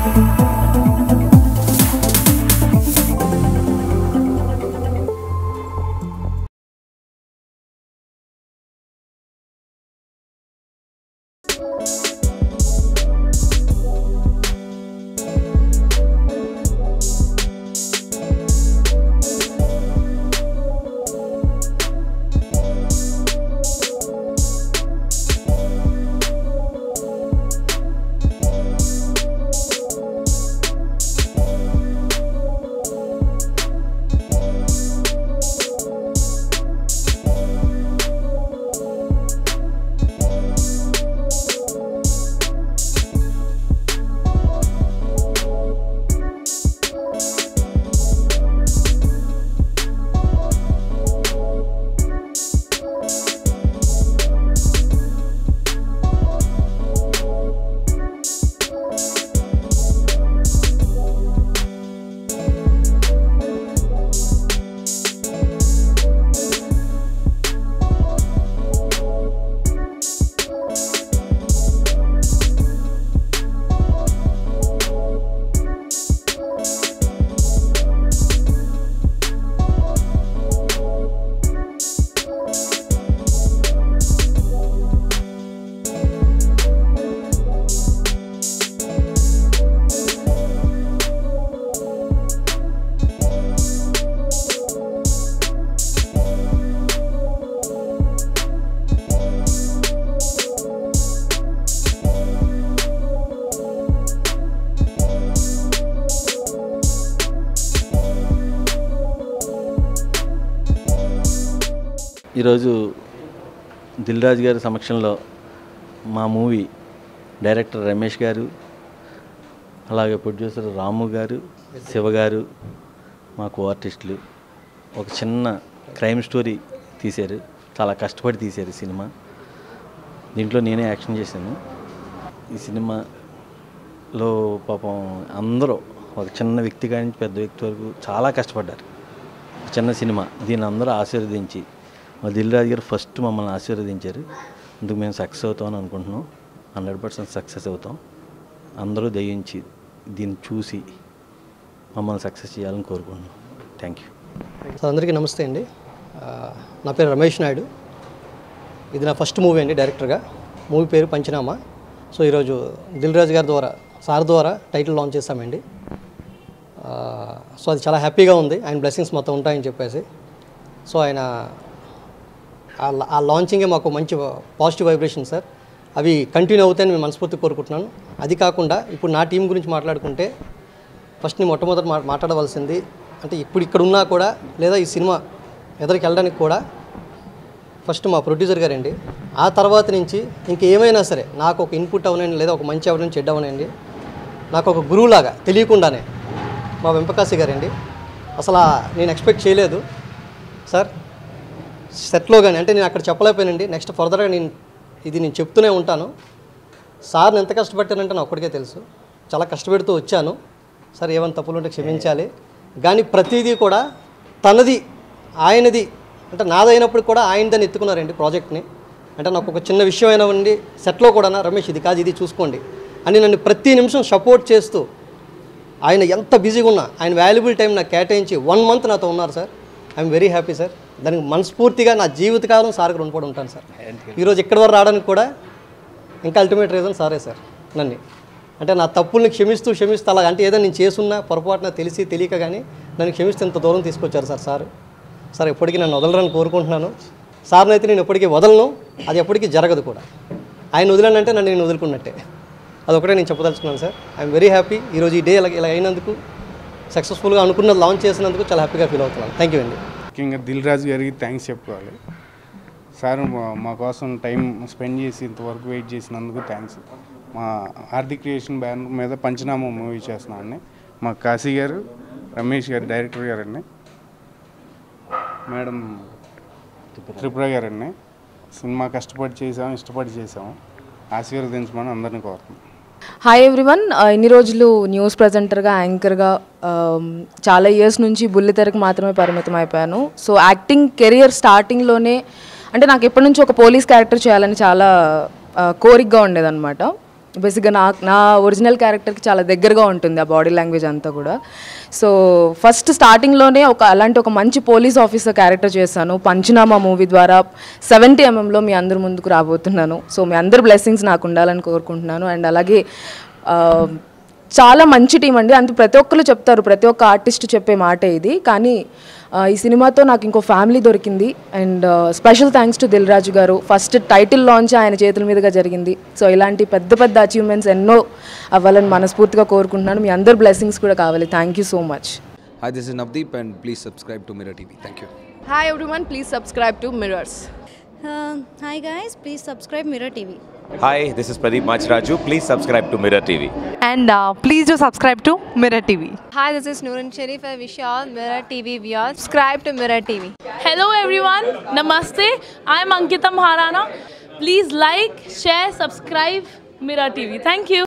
ఈరోజు దిల్ రాజు గారి సమక్షంలో మా మూవీ డైరెక్టర్ రమేష్ గారు అలాగే ప్రొడ్యూసర్ రాము గారు శివ గారు మాకు ఆర్టిస్టులు ఒక చిన్న క్రైమ్ స్టోరీ తీశారు చాలా కష్టపడి తీశారు ఈ సినిమా దీంట్లో నేనే యాక్షన్ చేశాను ఈ సినిమాలో పాపం అందరూ ఒక చిన్న వ్యక్తి కాడి నుంచి పెద్ద వ్యక్తి వరకు చాలా కష్టపడ్డారు ఒక చిన్న సినిమా దీన్ని అందరూ ఆశీర్వదించి మా దిల్ రాజు గారు ఫస్ట్ మమ్మల్ని ఆశీర్వదించారు అందుకు మేము సక్సెస్ అవుతామని అనుకుంటున్నాం హండ్రెడ్ పర్సెంట్ సక్సెస్ అవుతాం అందరూ దయించి దీన్ని చూసి మమ్మల్ని సక్సెస్ చేయాలని కోరుకుంటున్నాం థ్యాంక్ యూ సో అందరికీ నమస్తే అండి ఆ, నా పేరు రమేష్ నాయుడు ఇది నా ఫస్ట్ మూవీ అండి డైరెక్టర్గా మూవీ పేరు పంచనామా సో ఈరోజు దిల్ రాజు గారి ద్వారా సార్ ద్వారా టైటిల్ లాంచ్ చేశామండి ఆ, సో అది చాలా హ్యాపీగా ఉంది ఆయన బ్లెస్సింగ్స్ మొత్తం ఉంటాయని చెప్పేసి సో ఆయన ఆ లా- ఆ లాంచింగే మాకు మంచి పాజిటివ్ వైబ్రేషన్ సార్ అవి కంటిన్యూ అవుతాయని మేము మనస్ఫూర్తి కోరుకుంటున్నాను అది కాకుండా ఇప్పుడు నా టీం గురించి మాట్లాడుకుంటే ఫస్ట్ నేను మొట్టమొదటి మా మాట్లాడవలసింది అంటే ఇప్పుడు ఇక్కడ ఉన్నా కూడా లేదా ఈ సినిమా ఎదరికి వెళ్ళడానికి కూడా ఫస్ట్ మా ప్రొడ్యూసర్ గారండి ఆ తర్వాత నుంచి ఇంకేమైనా సరే నాకు ఒక ఇన్పుట్ అవనండి లేదా ఒక మంచి అవనండి చెడ్డ అవనండి నాకు ఒక గురువులాగా తెలియకుండానే మా వెంపకాశి గారండి అసలు ఆ నేను ఎక్స్పెక్ట్ చేయలేదు సార్ సెట్లో కానీ అంటే నేను అక్కడ చెప్పలేకపోయానండి నెక్స్ట్ ఫర్దర్గా నేను ఇది నేను చెప్తూనే ఉంటాను సార్ని ఎంత కష్టపట్టానంటే నాకు ఒక్కడికే తెలుసు చాలా కష్టపెడుతూ వచ్చాను సార్ ఏమైనా తప్పులు ఉంటే క్షమించాలి కానీ ప్రతిదీ కూడా తనది ఆయనది అంటే నాదైనప్పుడు కూడా ఆయనదని ఎత్తుకున్నారండి ప్రాజెక్ట్ని అంటే నాకు ఒక చిన్న విషయం అయినా ఉండి సెట్లో కూడా రమేష్ ఇది కాదు ఇది చూసుకోండి అని నన్ను ప్రతి నిమిషం సపోర్ట్ చేస్తూ ఆయన ఎంత బిజీగా ఉన్నా ఆయన వాల్యుబుల్ టైం నాకు కేటాయించి వన్ మంత్ నాతో ఉన్నారు sir I'm very happy sir దానికి మనస్ఫూర్తిగా నా జీవితకాలం సార్కి రుణపడి ఉంటాను సార్ ఈరోజు ఇక్కడి వరకు రావడానికి కూడా ఇంకా అల్టిమేట్ రీజన్ సారే సార్ నన్ను అంటే నా తప్పుల్ని క్షమిస్తూ క్షమిస్తూ అలా అంటే ఏదో నేను చేసున్నా పొరపాటున తెలిసి తెలియక కానీ నన్ను క్షమిస్తూ ఇంత దూరం తీసుకొచ్చారు సార్ సార్ సార్ ఎప్పటికీ నన్ను వదలరని కోరుకుంటున్నాను సార్ని అయితే నేను ఎప్పటికీ వదలను అది ఎప్పటికీ జరగదు కూడా ఆయన వదిలానంటే నన్ను నేను వదులుకున్నట్టే అదొకటే నేను చెప్పదలుచుకున్నాను సార్ ఐఎమ్ వెరీ హ్యాపీ ఈరోజు ఈ డే ఇలా ఇలా అయినందుకు సక్సెస్ఫుల్గా అనుకున్నది లాంచ్ చేసినందుకు చాలా హ్యాపీగా ఫీల్ అవుతున్నాను థ్యాంక్ యూ అండి ముఖ్యంగా దిల్ రాజు గారికి థ్యాంక్స్ చెప్పుకోవాలి సార్ మా- మా కోసం టైం స్పెండ్ చేసి ఇంతవరకు వెయిట్ చేసినందుకు థ్యాంక్స్ మా ఆర్థిక్ క్రియేషన్ బ్యానర్ మీద పంచనామా మూవీ చేస్తున్నానండి మా కాశీ గారు రమేష్ గారు డైరెక్టర్ గారండి మేడం త్రిపుర గారండి సినిమా కష్టపడి చేసాము ఇష్టపడి చేసాము ఆశీర్వదించమని అందరిని కోరుతున్నాం హాయ్ ఎవ్రీవన్ ఇన్ని రోజులు న్యూస్ ప్రజెంటర్గా యాంకర్గా చాలా ఇయర్స్ నుంచి బుల్లితెరకు మాత్రమే పరిమితం అయిపోయాను సో యాక్టింగ్ కెరియర్ స్టార్టింగ్లోనే అంటే నాకు ఎప్పటి నుంచి ఒక పోలీస్ క్యారెక్టర్ చేయాలని చాలా ఆ, కోరికగా ఉండేదన్నమాట బేసిక్గా నా నా ఒరిజినల్ క్యారెక్టర్కి చాలా దగ్గరగా ఉంటుంది ఆ బాడీ లాంగ్వేజ్ అంతా కూడా సో ఫస్ట్ స్టార్టింగ్లోనే ఒక అలాంటి ఒక మంచి పోలీస్ ఆఫీసర్ క్యారెక్టర్ చేశాను పంచనామా మూవీ ద్వారా సెవెంటీ ఎంఎంలో మీ అందరి ముందుకు రాబోతున్నాను సో మీ అందరి బ్లెస్సింగ్స్ నాకు ఉండాలని కోరుకుంటున్నాను అండ్ అలాగే ఆ, చాలా మంచి టీం అండి అంత ప్రతి ఒక్కరు చెప్తారు ప్రతి ఒక్క ఆర్టిస్ట్ చెప్పే మాట ఇది కానీ ఆ, ఈ సినిమాతో నాకు ఇంకో ఫ్యామిలీ దొరికింది and special thanks to Dil Raju గారు ఫస్ట్ టైటిల్ లాంచ్ ఆయన చేతుల మీదుగా జరిగింది సో ఇలాంటి పెద్ద పెద్ద అచీవ్మెంట్స్ ఎన్నో అవ్వాలని మనస్ఫూర్తిగా కోరుకుంటున్నాను మీ అందరి బ్లెస్సింగ్స్ కూడా కావాలి thank you so much Hi, this is Navdeep, and please subscribe to Mirror TV. Thank you. Hi everyone please subscribe to mirrors Uh, hi guys, please subscribe Mirror TV. Hi, this is Pradeep Machraju. Please subscribe to Mirror TV. and uh, please do subscribe to Mirror TV. Hi, this is Noorun Sharif. I wish you all Mirror TV viewers. Subscribe to Mirror TV. Hello everyone, Namaste. I am Ankita Maharana. Please like, share, subscribe Mirror TV. Thank you.